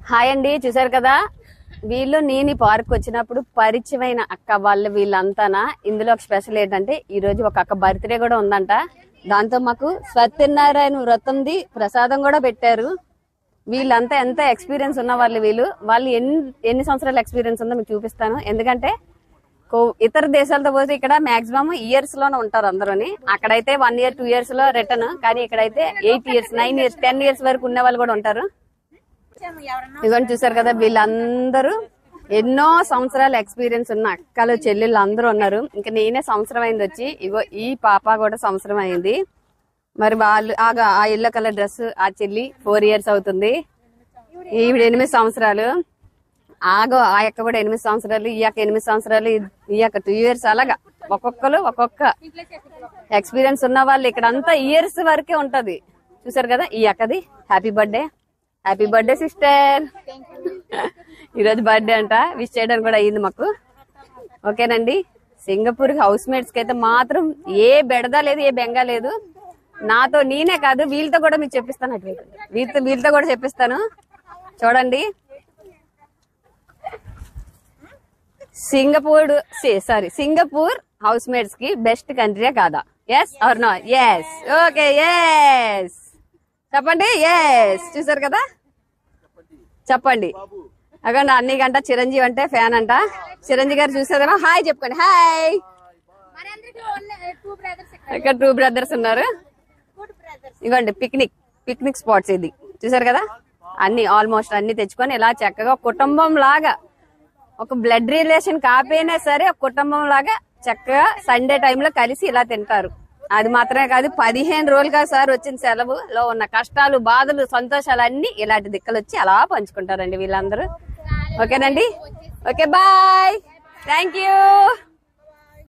hi అండి చూసారు కదా వీళ్ళు నేను ఈ పార్క్ వచ్చినప్పుడు పరిచయమైన అక్క వాళ్ళు వీళ్ళంతానా ఇందులో ఒక స్పెషల్ ఏంటంటే ఈ రోజు ఒక అక్క బర్త్డే కూడా ఉందంట దాంతో మాకు సత్యనారాయణ వ్రతంది ప్రసాదం కూడా పెట్టారు వీళ్ళంతా ఎంత ఎక్స్పీరియన్స్ ఉన్న వాళ్ళు వీళ్ళు వాళ్ళు ఎన్ని ఎన్ని సంవత్సరాల ఎక్స్పీరియన్స్ ఉందో మీకు చూపిస్తాను ఎందుకంటే కో- ఇతర దేశాలతో పోతే ఇక్కడ మాక్సిమం ఇయర్స్ లోనే ఉంటారు అందరూని అక్కడైతే వన్ ఇయర్ టూ ఇయర్స్ లో రిటర్న్ కానీ ఇక్కడైతే eight years nine years ten years వరకు ఉన్న వాళ్ళు కూడా ఉంటారు ఇవన్నీ చూసారు కదా వీళ్ళందరూ ఎన్నో సంవత్సరాల ఎక్స్పీరియన్స్ ఉన్న అక్కలు చెల్లెళ్ళు అందరూ ఉన్నారు ఇంకా నేనే సంవత్సరం అయింది వచ్చి ఇగో ఈ పాప కూడా సంవత్సరం అయింది మరి వాళ్ళు ఆగా ఆ ఎల్లో కలర్ డ్రెస్ ఆ చెల్లి ఫోర్ ఇయర్స్ అవుతుంది ఈవిడ ఎనిమిది సంవత్సరాలు ఆగో ఆ యొక్క కూడా ఎనిమిది సంవత్సరాలు ఈ యొక్క ఎనిమిది సంవత్సరాలు ఈ- ఈ యొక్క టూ ఇయర్స్ అలాగా ఒక్కొక్కరు ఒక్కొక్క ఎక్స్పీరియన్స్ ఉన్న వాళ్ళు ఇక్కడ అంతా ఇయర్స్ వరకే ఉంటది చూసారు కదా ఈ అక్కది happy birthday happy birthday sister ఈరోజు బర్త్డే అంట విష్ చేయడానికి కూడా అయ్యింది మాకు ఓకేనండి సింగపూర్ హౌస్ మేట్స్ కి అయితే మాత్రం ఏ బెడద లేదు ఏ బెంగ లేదు నాతో నేనే కాదు వీళ్ళతో కూడా మీకు చెప్పిస్తాను అటువైపు వీళ్ళతో వీళ్ళతో కూడా చెప్పిస్తాను చూడండి Singapore sorry Singapore house mates కి బెస్ట్ కంట్రీయే కాదా yes or no yes okay yes చెప్పండి ఎస్ చూసారు కదా చెప్పండి అగండి అన్ని గంట చిరంజీవి అంటే ఫ్యాన్ అంట చిరంజీవి గారు చూసారేమో హాయ్ చెప్పుకోండి హాయ్ ఇక్కడ టూ బ్రదర్స్ ఉన్నారు ఇవ్వండి పిక్నిక్ పిక్నిక్ స్పాట్స్ ఇది చూసారు కదా అన్ని ఆల్మోస్ట్ అన్ని తెచ్చుకొని ఇలా చక్కగా ఒక కుటుంబం లాగా ఒక బ్లడ్ రిలేషన్ కాకపోయినా సరే ఒక కుటుంబం లాగా చక్కగా సండే టైంలో కలిసి ఇలా తింటారు అది మాత్రమే కాదు పదిహేను రోజులుగా సార్ వచ్చిన సెలవులో ఉన్న కష్టాలు బాధలు సంతోషాలు అన్ని ఇలాంటి దిక్కలు వచ్చి అలా పంచుకుంటారండి వీళ్ళందరూ ఓకేనండి ఓకే బాయ్ థ్యాంక్ యూ